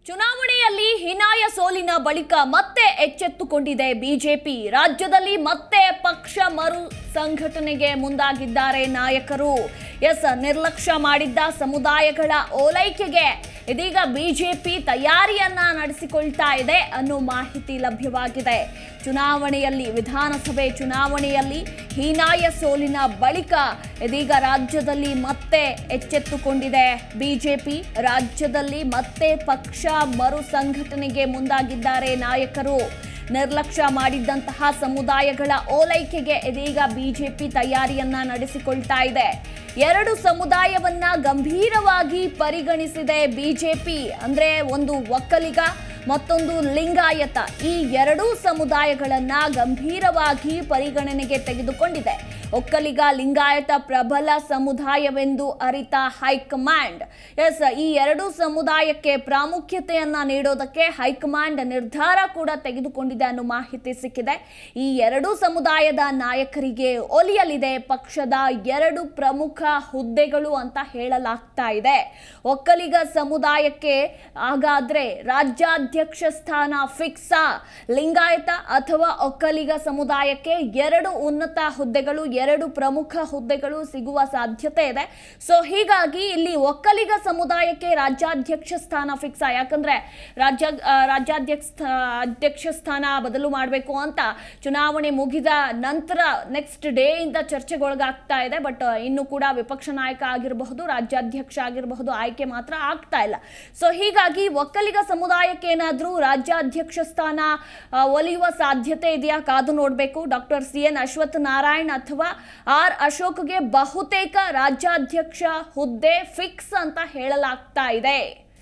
ಚುನಾವಣೆಯಲ್ಲಿ ಹೀನಾಯ ಸೋಲಿನ ಬಳಿಕ ಮತ್ತೆ ಎಚ್ಚೆತ್ತುಕೊಂಡಿದೆ ಬಿಜೆಪಿ ರಾಜ್ಯದಲ್ಲಿ ಮತ್ತೆ ಪಕ್ಷ ಮರು ಸಂಘಟನೆಗೆ ಮುಂದಾಗಿದ್ದಾರೆ ನಾಯಕರು ಎಸ್ ನಿರ್ಲಕ್ಷ್ಯ ಮಾಡಿದ್ದ ಸಮುದಾಯಗಳ ಓಲೈಕೆಗೆ ಇದೀಗ ಬಿಜೆಪಿ ತಯಾರಿಯನ್ನ ನಡೆಸಿಕೊಳ್ತಾ ಇದೆ ಅನ್ನೋ ಮಾಹಿತಿ ಲಭ್ಯವಾಗಿದೆ ಚುನಾವಣೆಯಲ್ಲಿ ವಿಧಾನಸಭೆ ಚುನಾವಣೆಯಲ್ಲಿ ಹೀನಾಯ ಸೋಲಿನ ಬಳಿಕ ಇದೀಗ ರಾಜ್ಯದಲ್ಲಿ ಮತ್ತೆ ಎಚ್ಚೆತ್ತುಕೊಂಡಿದೆ ಬಿಜೆಪಿ ರಾಜ್ಯದಲ್ಲಿ ಮತ್ತೆ ಪಕ್ಷ ಮರು ಸಂಘಟನೆಗೆ ಮುಂದಾಗಿದ್ದಾರೆ ನಾಯಕರು ನಿರ್ಲಕ್ಷ್ಯ ಮಾಡಿದ್ದಂತಹ ಸಮುದಾಯಗಳ ಓಲೈಕೆಗೆ ಇದೀಗ ಬಿಜೆಪಿ ತಯಾರಿಯನ್ನ ನಡೆಸಿಕೊಳ್ತಾ ಇದೆ ಎರಡು ಸಮುದಾಯವನ್ನ ಗಂಭೀರವಾಗಿ ಪರಿಗಣಿಸಿದೆ ಬಿಜೆಪಿ ಅಂದ್ರೆ ಒಂದು ಒಕ್ಕಲಿಗ ಮತ್ತೊಂದು ಲಿಂಗಾಯತ ಈ ಎರಡೂ ಸಮುದಾಯಗಳನ್ನ ಗಂಭೀರವಾಗಿ ಪರಿಗಣನೆಗೆ ತೆಗೆದುಕೊಂಡಿದೆ ಒಕ್ಕಲಿಗ ಲಿಂಗಾಯತ ಪ್ರಬಲ ಸಮುದಾಯವೆಂದು ಅರಿತ ಹೈಕಮಾಂಡ್ ಎಸ್ ಈ ಎರಡೂ ಸಮುದಾಯಕ್ಕೆ ಪ್ರಾಮುಖ್ಯತೆಯನ್ನ ನೀಡೋದಕ್ಕೆ ಹೈಕಮಾಂಡ್ ನಿರ್ಧಾರ ಕೂಡ ತೆಗೆದುಕೊಂಡಿದೆ ಅನ್ನೋ ಮಾಹಿತಿ ಸಿಕ್ಕಿದೆ ಈ ಎರಡೂ ಸಮುದಾಯದ ನಾಯಕರಿಗೆ ಒಲಿಯಲಿದೆ ಪಕ್ಷದ ಎರಡು ಪ್ರಮುಖ ಹುದ್ದೆಗಳು ಅಂತ ಹೇಳಲಾಗ್ತಾ ಇದೆ ಒಕ್ಕಲಿಗ ಸಮುದಾಯಕ್ಕೆ ಹಾಗಾದ್ರೆ ರಾಜ್ಯಾಧ್ಯಕ್ಷ ಸ್ಥಾನ ಫಿಕ್ಸಾ ಲಿಂಗಾಯತ ಅಥವಾ ಒಕ್ಕಲಿಗ ಸಮುದಾಯಕ್ಕೆ ಎರಡು ಉನ್ನತ ಹುದ್ದೆಗಳು ಎರಡು ಪ್ರಮುಖ ಹುದ್ದೆಗಳು ಸಿಗುವ ಸಾಧ್ಯತೆ ಇದೆ ಸೊ ಹೀಗಾಗಿ ಇಲ್ಲಿ ಒಕ್ಕಲಿಗ ಸಮುದಾಯಕ್ಕೆ ರಾಜ್ಯಾಧ್ಯಕ್ಷ ಸ್ಥಾನ ಫಿಕ್ಸ್ ಯಾಕಂದ್ರೆ ರಾಜ್ಯ ಆ, ರಾಜ್ಯಾಧ್ಯಕ್ಷ ಸ್ಥಾ- ಅಧ್ಯಕ್ಷ ಸ್ಥಾನ ಬದಲು ಮಾಡಬೇಕು ಅಂತ ಚುನಾವಣೆ ಮುಗಿದ ನಂತರ ನೆಕ್ಸ್ಟ್ ಡೇ ಇಂದ ಚರ್ಚೆಗೊಳಗಾಗ್ತಾ ಇದೆ ಬಟ್ ಇನ್ನು ಕೂಡ ವಿಪಕ್ಷ ನಾಯಕ ಆಗಿರಬಹುದು ರಾಜ್ಯಾಧ್ಯಕ್ಷ ಆಗಿರಬಹುದು ಆಯ್ಕೆ ಮಾತ್ರ ಆಗ್ತಾ ಇಲ್ಲ ಸೊ ಹೀಗಾಗಿ ಒಕ್ಕಲಿಗ ಸಮುದಾಯಕ್ಕೆ ಏನಾದ್ರೂ ರಾಜ್ಯಾಧ್ಯಕ್ಷ ಸ್ಥಾನ ಆ, ಒಲಿಯುವ ಸಾಧ್ಯತೆ ಇದೆಯಾ ಕಾದು ನೋಡಬೇಕು doctor C N Ashwath Narayan ಅಥವಾ ಆರ್ ಅಶೋಕ್ಗೆ ಬಹುತೇಕ ರಾಜ್ಯಾಧ್ಯಕ್ಷ ಹುದ್ದೆ ಫಿಕ್ಸ್ ಅಂತ ಹೇಳಲಾಗ್ತಾ ಇದೆ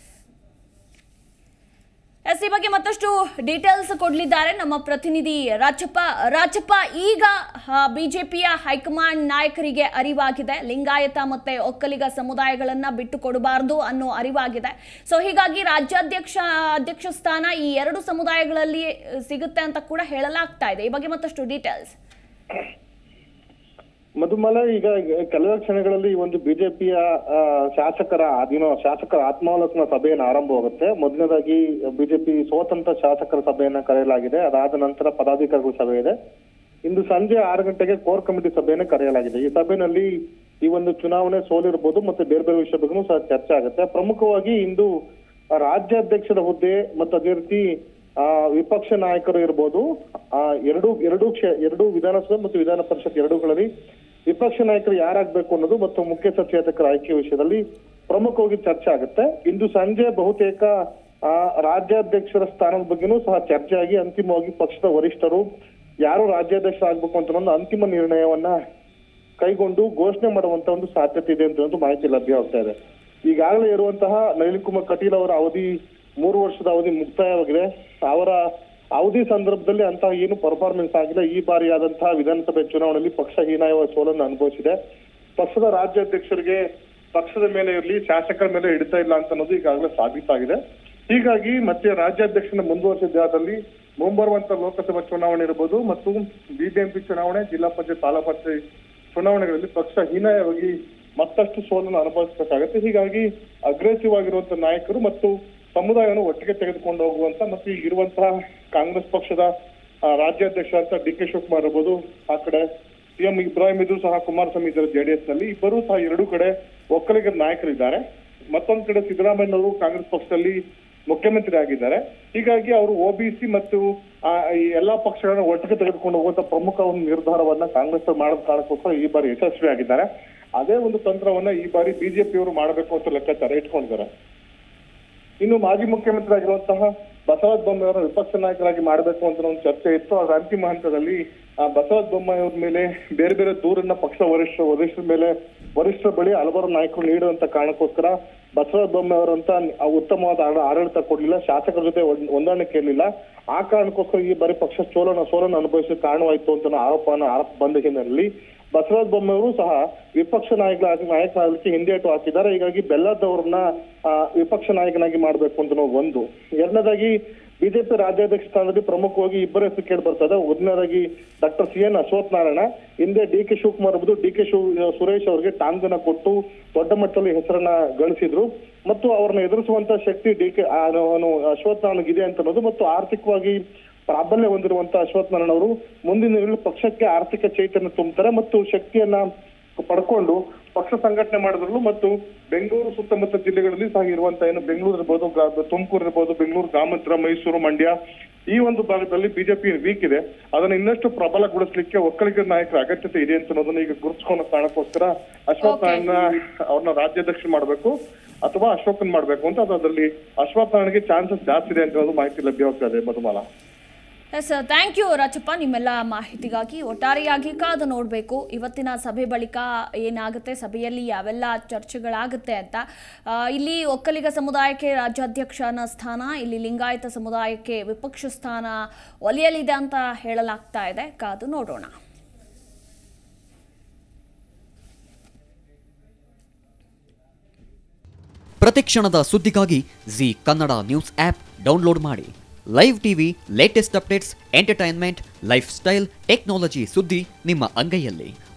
ಎಸ್ ಈ ಬಗ್ಗೆ ಮತ್ತಷ್ಟು ಡೀಟೇಲ್ಸ್ ಕೊಡಲಿದ್ದಾರೆ ನಮ್ಮ ಪ್ರತಿನಿಧಿ ರಾಚಪ್ಪ ರಾಚಪ್ಪ ಈಗ ಬಿಜೆಪಿಯ ಹೈಕಮಾಂಡ್ ನಾಯಕರಿಗೆ ಅರಿವಾಗಿದೆ ಲಿಂಗಾಯತ ಮತ್ತೆ ಒಕ್ಕಲಿಗ ಸಮುದಾಯಗಳನ್ನ ಬಿಟ್ಟು ಕೊಡಬಾರದು ಅನ್ನೋ ಅರಿವಾಗಿದೆ ಸೊ ಹೀಗಾಗಿ ರಾಜ್ಯಾಧ್ಯಕ್ಷ ಅಧ್ಯಕ್ಷ ಸ್ಥಾನ ಈ ಎರಡು ಸಮುದಾಯಗಳಲ್ಲಿ ಸಿಗುತ್ತೆ ಅಂತ ಕೂಡ ಹೇಳಲಾಗ್ತಾ ಇದೆ ಈ ಬಗ್ಗೆ ಮತ್ತಷ್ಟು ಡೀಟೇಲ್ಸ್ ಮಧುಮಲ ಈಗ ಕೆಲವೇ ಕ್ಷಣಗಳಲ್ಲಿ ಈ ಒಂದು ಬಿಜೆಪಿಯ ಶಾಸಕರ ಏನೋ ಶಾಸಕರ ಆತ್ಮಾವಲೋಕನ ಸಭೆಯನ್ನು ಆರಂಭವಾಗುತ್ತೆ ಮೊದಲನೇದಾಗಿ ಬಿಜೆಪಿ ಸ್ವತಂತ್ರ ಶಾಸಕರ ಸಭೆಯನ್ನ ಕರೆಯಲಾಗಿದೆ ಅದಾದ ನಂತರ ಪದಾಧಿಕಾರಿಗಳ ಸಭೆ ಇದೆ ಇಂದು ಸಂಜೆ ಆರು ಗಂಟೆಗೆ ಕೋರ್ ಕಮಿಟಿ ಸಭೆಯನ್ನು ಕರೆಯಲಾಗಿದೆ ಈ ಸಭೆಯಲ್ಲಿ ಈ ಒಂದು ಚುನಾವಣೆ ಸೋಲಿರ್ಬೋದು ಮತ್ತೆ ಬೇರೆ ಬೇರೆ ವಿಷಯ ಬಗ್ಗೆನೂ ಸಹ ಚರ್ಚೆ ಆಗುತ್ತೆ ಪ್ರಮುಖವಾಗಿ ಇಂದು ರಾಜ್ಯಾಧ್ಯಕ್ಷರ ಹುದ್ದೆ ಮತ್ತು ಅದೇ ರೀತಿ ಆ, ವಿಪಕ್ಷ ನಾಯಕರು ಇರ್ಬೋದು ಆ ಎರಡು ಎರಡು ಕ್ಷೇ ಎರಡು ವಿಧಾನಸಭೆ ಮತ್ತು ವಿಧಾನ ಪರಿಷತ್ ಎರಡೂಗಳಲ್ಲಿ ವಿಪಕ್ಷ ನಾಯಕರು ಯಾರಾಗ್ಬೇಕು ಅನ್ನೋದು ಮತ್ತು ಮುಖ್ಯ ಸಚೇತಕರ ಆಯ್ಕೆ ವಿಷಯದಲ್ಲಿ ಪ್ರಮುಖವಾಗಿ ಚರ್ಚೆ ಆಗುತ್ತೆ ಇಂದು ಸಂಜೆ ಬಹುತೇಕ ಆ, ರಾಜ್ಯಾಧ್ಯಕ್ಷರ ಸ್ಥಾನದ ಬಗ್ಗೆನೂ ಸಹ ಚರ್ಚೆ ಆಗಿ ಅಂತಿಮವಾಗಿ ಪಕ್ಷದ ವರಿಷ್ಠರು ಯಾರು ರಾಜ್ಯಾಧ್ಯಕ್ಷ ಆಗ್ಬೇಕು ಅಂತ ಒಂದು ಅಂತಿಮ ನಿರ್ಣಯವನ್ನ ಕೈಗೊಂಡು ಘೋಷಣೆ ಮಾಡುವಂತ ಒಂದು ಸಾಧ್ಯತೆ ಇದೆ ಅಂತ ಒಂದು ಮಾಹಿತಿ ಲಭ್ಯವಾಗ್ತಾ ಇದೆ ಈಗಾಗಲೇ ಇರುವಂತಹ ನಳಿನ್ ಕುಮಾರ್ ಕಟೀಲ್ ಅವರ ಅವಧಿ ಮೂರು ವರ್ಷದ ಅವಧಿ ಮುಕ್ತಾಯವಾಗಿದೆ ಅವರ ಅವಧಿ ಸಂದರ್ಭದಲ್ಲಿ ಅಂತಹ ಏನು ಪರ್ಫಾರ್ಮೆನ್ಸ್ ಆಗಿಲ್ಲ ಈ ಬಾರಿ ಆದಂತಹ ವಿಧಾನಸಭೆ ಚುನಾವಣೆಯಲ್ಲಿ ಪಕ್ಷ ಹೀನಾಯ ಸೋಲನ್ನು ಅನುಭವಿಸಿದೆ ಪಕ್ಷದ ರಾಜ್ಯಾಧ್ಯಕ್ಷರಿಗೆ ಪಕ್ಷದ ಮೇಲೆ ಇರಲಿ ಶಾಸಕರ ಮೇಲೆ ಹಿಡಿತಾ ಇಲ್ಲ ಅಂತ ಅನ್ನೋದು ಈಗಾಗಲೇ ಸಾಬೀತಾಗಿದೆ ಹೀಗಾಗಿ ಮತ್ತೆ ರಾಜ್ಯಾಧ್ಯಕ್ಷನ ಮುಂದುವರಿಸಿದ್ದಾದಲ್ಲಿ ಮುಂಬರುವಂತ ಲೋಕಸಭಾ ಚುನಾವಣೆ ಇರಬಹುದು ಮತ್ತು ಬಿಬಿಎಂಪಿ ಚುನಾವಣೆ ಜಿಲ್ಲಾ ಪಂಚಾಯತ್ ತಾಲೂಕು ಪಂಚಾಯತ್ ಚುನಾವಣೆಗಳಲ್ಲಿ ಪಕ್ಷ ಹೀನಾಯವಾಗಿ ಮತ್ತಷ್ಟು ಸೋಲನ್ನು ಅನುಭವಿಸಬೇಕಾಗುತ್ತೆ ಹೀಗಾಗಿ ಅಗ್ರೆಸಿವ್ ಆಗಿರುವಂತಹ ನಾಯಕರು ಮತ್ತು ಸಮುದಾಯವನ್ನು ಒಟ್ಟಿಗೆ ತೆಗೆದುಕೊಂಡು ಹೋಗುವಂತ ಮತ್ತು ಈಗ ಇರುವಂತಹ ಕಾಂಗ್ರೆಸ್ ಪಕ್ಷದ ಆ, ರಾಜ್ಯಾಧ್ಯಕ್ಷ ಅಂತ ಡಿ ಕೆ ಶಿವಕುಮಾರ್ ಇರ್ಬೋದು ಆ ಕಡೆ ಸಿಎಂ ಇಬ್ರಾಹಿಂ ಇದ್ರು ಸಹ ಕುಮಾರಸ್ವಾಮಿ ಇದ್ದಾರೆ ಜೆಡಿಎಸ್ ನಲ್ಲಿ ಇಬ್ಬರೂ ಸಹ ಎರಡೂ ಕಡೆ ಒಕ್ಕಲಿಗರ ನಾಯಕರಿದ್ದಾರೆ ಮತ್ತೊಂದ್ ಕಡೆ ಸಿದ್ದರಾಮಯ್ಯ ಅವರು ಕಾಂಗ್ರೆಸ್ ಪಕ್ಷದಲ್ಲಿ ಮುಖ್ಯಮಂತ್ರಿ ಆಗಿದ್ದಾರೆ ಹೀಗಾಗಿ ಅವರು ಒಬಿಸಿ ಮತ್ತು ಆ, ಈ ಎಲ್ಲಾ ಪಕ್ಷಗಳನ್ನ ಒಟ್ಟಿಗೆ ತೆಗೆದುಕೊಂಡು ಹೋಗುವಂತ ಪ್ರಮುಖ ಒಂದು ನಿರ್ಧಾರವನ್ನ ಕಾಂಗ್ರೆಸ್ ಮಾಡೋದ್ ಕಾರಣಕ್ಕೋಸ್ಕರ ಈ ಬಾರಿ ಯಶಸ್ವಿ ಆಗಿದ್ದಾರೆ ಅದೇ ಒಂದು ತಂತ್ರವನ್ನ ಈ ಬಾರಿ ಬಿಜೆಪಿ ಅವರು ಮಾಡಬೇಕು ಅಂತ ಲೆಕ್ಕಾಚಾರ ಇಟ್ಕೊಂಡಿದ್ದಾರೆ ಇನ್ನು ಮಾಜಿ ಮುಖ್ಯಮಂತ್ರಿ ಆಗಿರುವಂತಹ ಬಸವರಾಜ ಬೊಮ್ಮಾಯಿ ಅವರ ವಿಪಕ್ಷ ನಾಯಕರಾಗಿ ಮಾಡಬೇಕು ಅಂತ ಒಂದು ಚರ್ಚೆ ಇತ್ತು ಅದರ ಅಂತಿಮ ಹಂತದಲ್ಲಿ ಆ, ಬಸವರಾಜ ಬೊಮ್ಮಾಯಿ ಅವ್ರ ಮೇಲೆ ಬೇರೆ ಬೇರೆ ದೂರನ್ನ ಪಕ್ಷ ವರಿಷ್ಠ ವರಿಷ್ಠರ ಮೇಲೆ ವರಿಷ್ಠರ ಬಳಿ ಹಲವಾರು ನಾಯಕರು ನೀಡುವಂತ ಕಾರಣಕ್ಕೋಸ್ಕರ ಬಸವರಾಜ ಬೊಮ್ಮಾಯಿ ಅವರಂತ ಆ ಉತ್ತಮವಾದ ಆಡ- ಆಡಳಿತ ಕೊಡ್ಲಿಲ್ಲ ಶಾಸಕರ ಜೊತೆ ಹೊಂದ್- ಹೊಂದಾಣಿಕೆ ಇರಲಿಲ್ಲ ಆ ಕಾರಣಕ್ಕೋಸ್ಕರ ಈ ಬಾರಿ ಪಕ್ಷ ಸೋಲನ ಸೋಲನ್ನು ಅನುಭವಿಸಲು ಕಾರಣವಾಯಿತು ಅಂತ ಅನ್ನೋ ಆರೋಪನ ಆರೋಪ ಬಂದ ಹಿನ್ನೆಲೆಯಲ್ಲಿ ಬಸವರಾಜ ಬೊಮ್ಮಾಯಿ ಅವರು ಸಹ ವಿಪಕ್ಷ ನಾಯಕ ನಾಯಕನಾಗಲಿಕ್ಕೆ ಹಿಂದೇಟು ಹಾಕಿದ್ದಾರೆ ಹೀಗಾಗಿ ಬೆಲ್ಲದವ್ರನ್ನ ಆ, ವಿಪಕ್ಷ ನಾಯಕನಾಗಿ ಮಾಡಬೇಕು ಅಂತ ನಾವು ಒಂದು ಎರಡನೇದಾಗಿ ಬಿಜೆಪಿ ರಾಜ್ಯಾಧ್ಯಕ್ಷ ಸ್ಥಾನದಲ್ಲಿ ಪ್ರಮುಖವಾಗಿ ಇಬ್ಬರ ಹೆಸರು ಕೇಳಿ ಬರ್ತದೆ ಒಂದನೇದಾಗಿ doctor C N Ashwath Narayana ಹಿಂದೆ ಡಿ ಕೆ ಶಿವಕುಮಾರ್ ಇರ್ಬೋದು ಡಿ ಕೆ ಶಿವ ಸುರೇಶ್ ಅವರಿಗೆ ಟಾಂಗನ ಕೊಟ್ಟು ದೊಡ್ಡ ಮಟ್ಟದಲ್ಲಿ ಹೆಸರನ್ನ ಗಳಿಸಿದ್ರು ಮತ್ತು ಅವ್ರನ್ನ ಎದುರಿಸುವಂತ ಶಕ್ತಿ ಡಿ ಕೆ ಅಶ್ವಥ್ ನಾರಾಯಣ್ಗಿದೆ ಅಂತ ಅನ್ನೋದು ಮತ್ತು ಆರ್ಥಿಕವಾಗಿ ಪ್ರಾಬಲ್ಯ ಹೊಂದಿರುವಂತ ಅಶ್ವಥ್ ನಾರಾಯಣ ಅವರು ಮುಂದಿನ ದಿನಗಳಲ್ಲಿ ಪಕ್ಷಕ್ಕೆ ಆರ್ಥಿಕ ಚೈತನ್ಯ ತುಂಬುತ್ತಾರೆ ಮತ್ತು ಶಕ್ತಿಯನ್ನ ಪಡ್ಕೊಂಡು ಪಕ್ಷ ಸಂಘಟನೆ ಮಾಡಿದ್ರು ಮತ್ತು ಬೆಂಗಳೂರು ಸುತ್ತಮುತ್ತ ಜಿಲ್ಲೆಗಳಲ್ಲಿ ಸಹ ಇರುವಂತ ಏನು ಬೆಂಗಳೂರು ಇರ್ಬೋದು ಗ- ತುಮಕೂರು ಇರ್ಬೋದು ಬೆಂಗಳೂರು ಗ್ರಾಮಾಂತರ ಮೈಸೂರು ಮಂಡ್ಯ ಈ ಒಂದು ಭಾಗದಲ್ಲಿ ಬಿಜೆಪಿ ವೀಕ್ ಇದೆ ಅದನ್ನ ಇನ್ನಷ್ಟು ಪ್ರಬಲಗೊಳಿಸಲಿಕ್ಕೆ ಒಕ್ಕಲಿಗರ ನಾಯಕರ ಅಗತ್ಯತೆ ಇದೆ ಅಂತ ಅನ್ನೋದನ್ನ ಈಗ ಗುರುತಿಸ್ಕೊಳ್ಳೋ ಕಾರಣಕ್ಕೋಸ್ಕರ ಅಶ್ವಥ್ Okay. ನಾರಾಯಣ ಅವ್ರನ್ನ ರಾಜ್ಯಾಧ್ಯಕ್ಷ ಮಾಡಬೇಕು ಅಥವಾ ಅಶೋಕನ್ ಮಾಡ್ಬೇಕು ಅಂತ ಅದು ಅದರಲ್ಲಿ ಅಶ್ವಥ್ ನಾರಾಯಣ್ಗೆ ಚಾನ್ಸಸ್ ಜಾಸ್ತಿ ಇದೆ ಅಂತ ಅನ್ನೋದು ಮಾಹಿತಿ ಲಭ್ಯವಾಗ್ತಾ ಇದೆ Madhumala S thank you Rajappa ನಿಮ್ಮೆಲ್ಲ ಮಾಹಿತಿಗಾಗಿ ಒಟ್ಟಾರೆಯಾಗಿ ಕಾದು ನೋಡಬೇಕು ಇವತ್ತಿನ ಸಭೆ ಬಳಿಕ ಏನಾಗುತ್ತೆ ಸಭೆಯಲ್ಲಿ ಯಾವೆಲ್ಲ ಚರ್ಚೆಗಳಾಗುತ್ತೆ ಅಂತ ಆ, ಇಲ್ಲಿ ಒಕ್ಕಲಿಗ ಸಮುದಾಯಕ್ಕೆ ರಾಜ್ಯಾಧ್ಯಕ್ಷನ ಸ್ಥಾನ ಇಲ್ಲಿ ಲಿಂಗಾಯತ ಸಮುದಾಯಕ್ಕೆ ವಿಪಕ್ಷ ಸ್ಥಾನ ಒಲಿಯಲಿದೆ ಅಂತ ಹೇಳಲಾಗ್ತಾ ಇದೆ ಕಾದು ನೋಡೋಣ ಪ್ರತಿಕ್ಷಣದ ಸುದ್ದಿಗಾಗಿ Zee Kannada news app download ಮಾಡಿ live TV latest updates entertainment lifestyle technology ಸುದ್ದಿ ನಿಮ್ಮ ಅಂಗೈಯಲ್ಲಿ